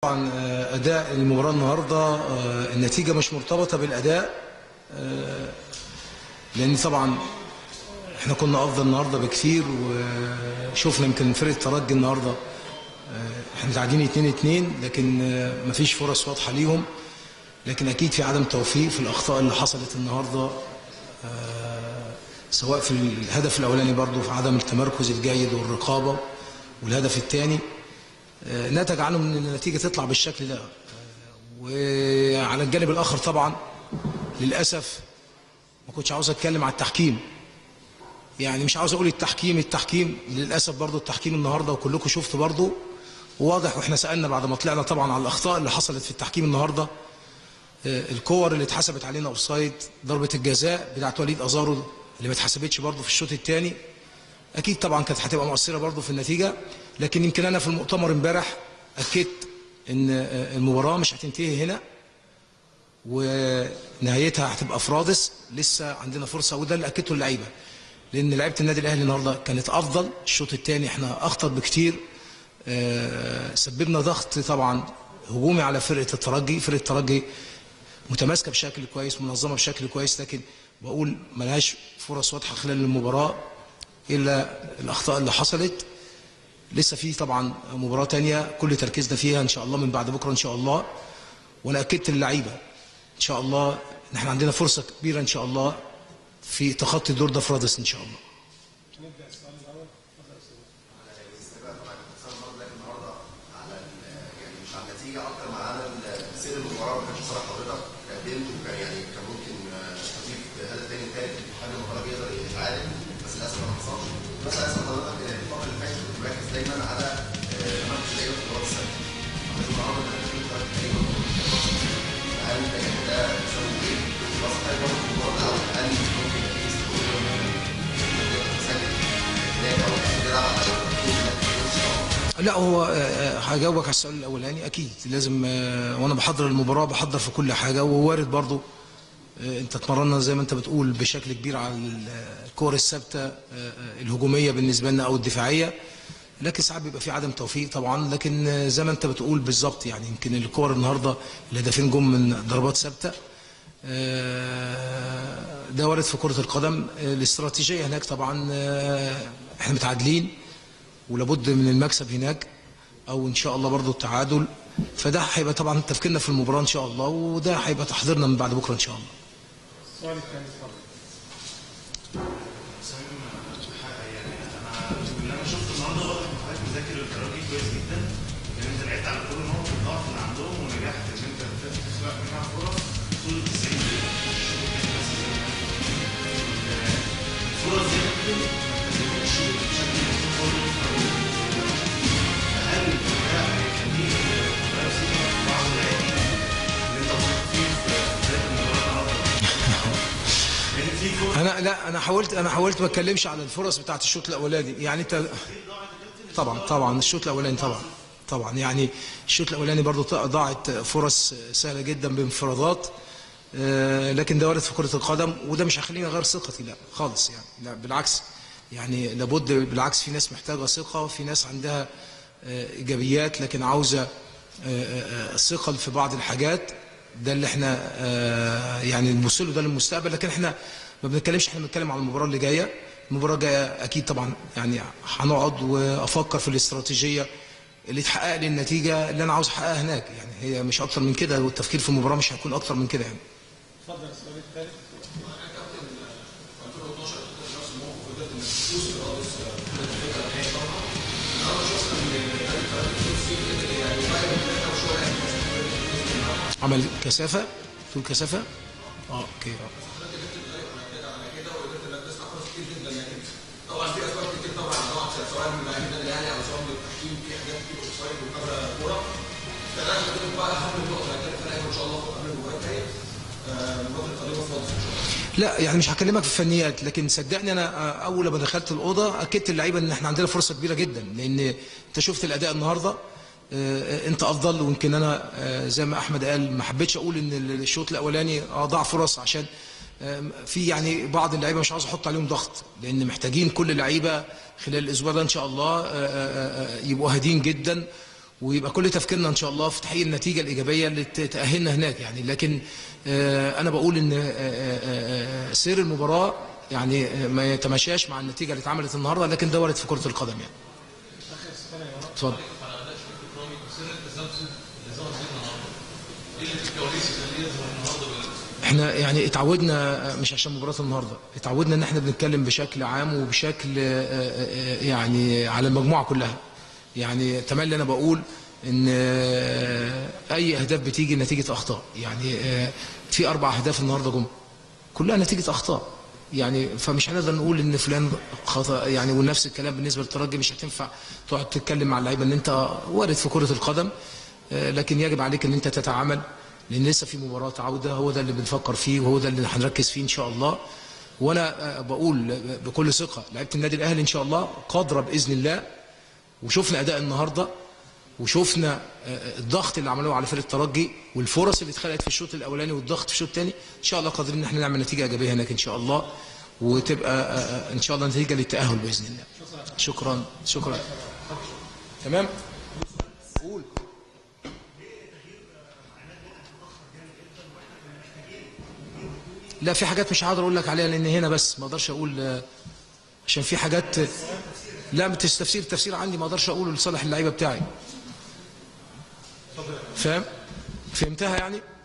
طبعا آه، اداء المباراه النهارده آه، النتيجه مش مرتبطه بالاداء آه، لان طبعا احنا كنا افضل النهارده بكثير وشفنا يمكن فرقه الترجي النهارده آه، احنا متعادلين 2 2 لكن آه، مفيش فرص واضحه ليهم لكن اكيد في عدم توفيق في الاخطاء اللي حصلت النهارده آه، سواء في الهدف الاولاني برضو في عدم التمركز الجيد والرقابه والهدف الثاني آه، نتج عنه ان النتيجه تطلع بالشكل ده آه، وعلى الجانب الاخر طبعا للاسف ما كنتش عاوز اتكلم على التحكيم يعني مش عاوز اقول التحكيم التحكيم للاسف برضو التحكيم النهارده وكلكم شفتوا برضو واضح واحنا سالنا بعد ما طلعنا طبعا على الاخطاء اللي حصلت في التحكيم النهارده آه، الكور اللي اتحسبت علينا اوفسايد ضربه الجزاء بتاعت وليد ازارو اللي ما اتحسبتش برضو في الشوط الثاني اكيد طبعا كانت هتبقى مؤثره برضو في النتيجه لكن يمكن انا في المؤتمر امبارح اكدت ان آه، المباراه مش هتنتهي هنا ونهايتها هتبقى في رادس لسه عندنا فرصه وده اللي اكدته اللعيبه لان لعيبه النادي الاهلي النهارده كانت افضل الشوط الثاني احنا اخطر بكتير آه، سببنا ضغط طبعا هجومي على فرقه الترجي فرقه الترجي متماسكه بشكل كويس منظمه بشكل كويس لكن بقول ملهاش فرص واضحه خلال المباراه الا الاخطاء اللي حصلت لسه في طبعا مباراه تانية كل تركيزنا فيها ان شاء الله من بعد بكره ان شاء الله وانا اكدت للعيبه ان شاء الله ان احنا عندنا فرصه كبيره ان شاء الله في تخطي الدور ده في رادس ان شاء الله يعني مش على النتيجه اكتر ما على ال- سير المباراه ما كانش صراحه حضرتك قدمت وكان يعني كان ممكن آه، تضيف هدف تاني تالت يخلي المباراه يقدر يتعادل بس للاسف ما حصلش بس عايز اسال حضرتك آه، الفتره اللي فاتت كنت مركز دايما على آه، تمركز اللعيبه في الكرات الثابته حضرتك النهارده انت بتقول فرق تقريبا هل ده يعني ده بسبب ايه؟ بس هل برضه في المباراه الاول هل ممكن يبقى في استفاده من تسجل ثلاثه او تلعب على التركيز انك تخش لا هو آه، آه، هجاوبك على السؤال الاولاني اكيد لازم آه، وانا بحضر المباراه بحضر في كل حاجه ووارد برضو آه، انت اتمرنا زي ما انت بتقول بشكل كبير على ال- الكور الثابته آه، آه، الهجوميه بالنسبه لنا او الدفاعيه لكن ساعات بيبقى في عدم توفيق طبعا لكن آه، زي ما انت بتقول بالظبط يعني يمكن الكور النهارده الهدفين جم من ضربات ثابته آه، ده وارد في كره القدم آه، الاستراتيجيه هناك طبعا آه، احنا متعادلين ولابد من المكسب هناك او ان شاء الله برضو التعادل فده هيبقى طبعا تفكيرنا في المباراه ان شاء الله وده هيبقى تحضيرنا من بعد بكره ان شاء الله السؤال الثاني اتفضل يعني انا اللي انا شفته النهارده واضح ان حضرتك مذاكر الترجي كويس جدا ان انت لعبت على كل نقط الضعف اللي عندهم ونجحت ان انت تخلق منها فرص طول ال 90 دقيقه آه، الفرص دي ممكن ما تستخدمش بشكل مستقر هل ده هيخليك تغير ثقه في بعض اللاعبين اللي انت واثق فيه في بدايه المباراه النهارده؟ لان في كوره انا لا انا حاولت انا حاولت ما اتكلمش على الفرص بتاعت الشوط الاولاني يعني انت طبعا طبعا الشوط الاولاني طبعا طبعا يعني الشوط الاولاني برضو ضاعت فرص سهله جدا بانفرادات آه، لكن ده وارد في كره القدم وده مش هيخليني اغير ثقتي لا خالص يعني لا بالعكس يعني لابد بالعكس في ناس محتاجه ثقه في ناس عندها آه، ايجابيات لكن عاوزه آه، آه، آه، ثقل في بعض الحاجات ده اللي احنا آه، يعني نبص له ده للمستقبل لكن احنا ما بنتكلمش احنا بنتكلم على المباراه اللي جايه المباراه الجايه اكيد طبعا يعني هنقعد وافكر في الاستراتيجيه اللي تحقق لي النتيجه اللي انا عاوز احققها هناك يعني هي مش اكتر من كده والتفكير في المباراه مش هيكون اكتر من كده يعني اتفضل السؤال الثالث عمل كثافه تقول كثافه اه اوكي لا يعني مش هكلمك في الفنيات لكن صدقني انا آه، اول ما دخلت الاوضه اكدت اللعيبه ان احنا عندنا فرصه كبيره جدا لان انت شفت الاداء النهارده آه، انت افضل ويمكن انا آه، زي ما احمد قال ما حبيتش اقول ان الشوط الاولاني اه ضاع فرص عشان آه، في يعني بعض اللعيبه مش عاوز احط عليهم ضغط لان محتاجين كل اللعيبه خلال الاسبوع ده ان شاء الله آه، آه، آه، يبقوا هادين جدا ويبقى كل تفكيرنا ان شاء الله في تحقيق النتيجه الايجابيه اللي ت- تاهلنا هناك يعني لكن آه، انا بقول ان آه، آه، آه، سير المباراه يعني آه، ما يتماشاش مع النتيجه اللي اتعملت النهارده لكن ده وارد في كره القدم يعني اتفضل احنا يعني اتعودنا مش عشان مباراه النهارده اتعودنا ان احنا بنتكلم بشكل عام وبشكل آه، آه، آه، يعني على المجموعه كلها يعني تملي انا بقول ان آه، اي اهداف بتيجي نتيجه اخطاء يعني آه، في اربع اهداف النهارده جم كلها نتيجه اخطاء يعني فمش هنقدر نقول ان فلان خطا يعني ونفس الكلام بالنسبه للترجي مش هتنفع تقعد تتكلم مع اللعيبه ان انت وارد في كره القدم آه، لكن يجب عليك ان انت تتعامل لان لسه في مباراه عوده هو ده اللي بنفكر فيه وهو ده اللي هنركز فيه ان شاء الله وانا آه، بقول بكل ثقه لعيبه النادي الاهلي ان شاء الله قادره باذن الله وشفنا اداء النهارده وشفنا آه، الضغط اللي عملوه على فريق الترجي والفرص اللي اتخلقت في الشوط الاولاني والضغط في الشوط الثاني ان شاء الله قادرين ان احنا نعمل نتيجه ايجابيه هناك ان شاء الله وتبقى آه، آه، ان شاء الله نتيجه للتاهل باذن الله شكرا شكرا تمام قول لا في حاجات مش هقدر اقول لك عليها لان هنا بس ما اقدرش اقول آه، عشان في حاجات لا التفسير التفسير عندي ما اقدرش اقوله لصالح اللعيبه بتاعي فاهم فهمتها يعني